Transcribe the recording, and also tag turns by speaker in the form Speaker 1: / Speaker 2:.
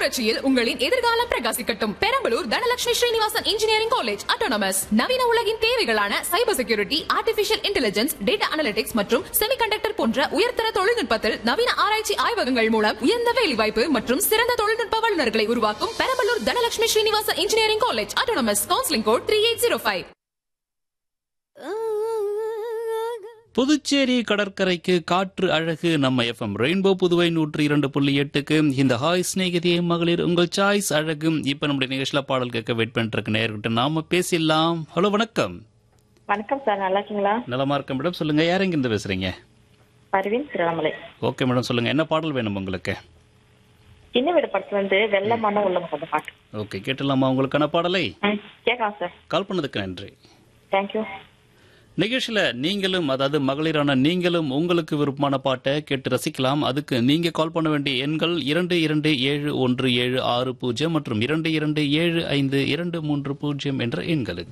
Speaker 1: புரட்சியில் உங்களின் எதிர்காலம் பிரகாசிக்கட்டும் Perambalur Dhanalakshmi Srinivasan engineering college autonomous நவீன உலகின் தேவைகளான cyber security artificial intelligence data analytics மற்றும் செமிகண்டக்டர் போன்ற உயர்தர தொழில்நுட்பத்தில் நவீன ஆராய்ச்சி ஆய்வகங்கள் மூலம் உயர்ந்த வேலைவாய்ப்பு மற்றும் சிறந்த தொழில்நுட்ப வல்லுநர்களை உருவாக்கும் Perambalur Dhanalakshmi Srinivasan engineering college autonomous counselling code three eight zero five
Speaker 2: Puducherry கடற்கரைக்கு காற்று அழகு நம்ம எஃப்எம் ரெயின்போ புதுவை நூற்றி இரண்டு புள்ளி எட்டுக்கு இந்த ஹாய் ஸ்நேகிதியே மகளிர் உங்கள் சாய்ஸ் அழகு இப்ப நம்முடைய நிகழ்ச்சியில பாடல் கேட்க வெயிட் பண்ணிட்டு இருக்க நேர்கிட்ட நாம பேசிடலாம் ஹலோ வணக்கம்
Speaker 3: வணக்கம் சார் நல்லா இருக்கீங்களா
Speaker 2: நலமா இருக்க மேடம் சொல்லுங்க யார் எங்கிருந்து பேசுறீங்க
Speaker 3: பர்வீன் திருவண்ணாமலை
Speaker 2: ஓகே மேடம் சொல்லுங்க என்ன பாடல் வேணும் உங்களுக்கு
Speaker 3: சின்ன வீடு படத்துல இருந்து வெள்ளமான உள்ள அந்த பாட்டு
Speaker 2: ஓகே கேட்டலாமா உங்களுக்கான பாடலை
Speaker 3: ம் கேட்கலாம் சார்
Speaker 2: கால் பண்ணதுக்கு நன்றி
Speaker 3: தேங்க்யூ
Speaker 2: நிகழ்ச்சியில நீங்களும் அதாவது மகளிரான நீங்களும் உங்களுக்கு விருப்பமான பாட்டை கேட்டு ரசிக்கலாம் அதுக்கு நீங்க கால் பண்ண வேண்டிய எண்கள் இரண்டு இரண்டு ஏழு ஒன்று ஏழு ஆறு பூஜ்ஜியம் மற்றும் இரண்டு இரண்டு ஏழு ஐந்து இரண்டு மூன்று பூஜ்ஜியம் என்ற எண்களுக்கு